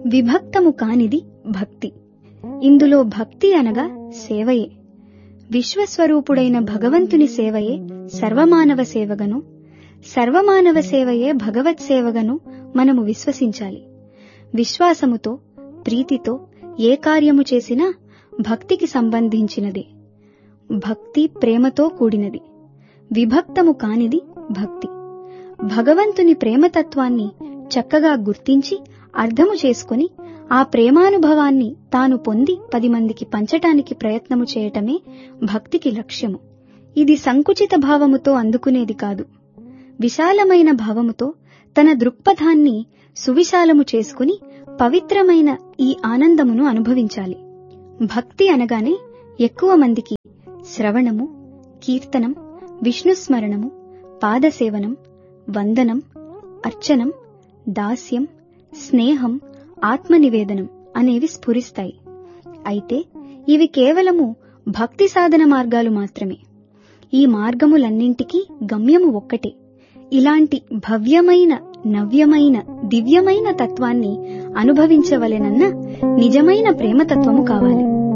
విభక్తము కానిది భక్తి ఇందులో భక్తి అనగా సేవయే విశ్వస్వరూపుడైన భగవంతుని సేవయే సర్వమానవ సేవగను సర్వమానవ సేవయే భగవత్ సేవగను మనము విశ్వసించాలి విశ్వాసముతో ప్రీతితో ఏ కార్యము చేసినా భక్తికి సంబంధించినదే భక్తి ప్రేమతో కూడినది విభక్తము కానిది భక్తి భగవంతుని ప్రేమతత్వాన్ని చక్కగా గుర్తించి అర్థము చేసుకుని ఆ ప్రేమానుభవాన్ని తాను పొంది పది మందికి పంచటానికి ప్రయత్నము చేయటమే భక్తికి లక్ష్యము ఇది సంకుచిత భావముతో అందుకునేది కాదు విశాలమైన భావముతో తన దృక్పథాన్ని సువిశాలము చేసుకుని పవిత్రమైన ఈ ఆనందమును అనుభవించాలి భక్తి అనగానే ఎక్కువ మందికి శ్రవణము కీర్తనం విష్ణుస్మరణము పాదసేవనం వందనం అర్చనం దాస్యం స్నేహం ఆత్మనివేదనం అనేవి స్ఫురిస్తాయి అయితే ఇవి కేవలము భక్తి సాధన మార్గాలు మాత్రమే ఈ మార్గములన్నింటికీ గమ్యము ఒక్కటే ఇలాంటి భవ్యమైన నవ్యమైన దివ్యమైన తత్వాన్ని అనుభవించవలెనన్న నిజమైన ప్రేమతత్వము కావాలి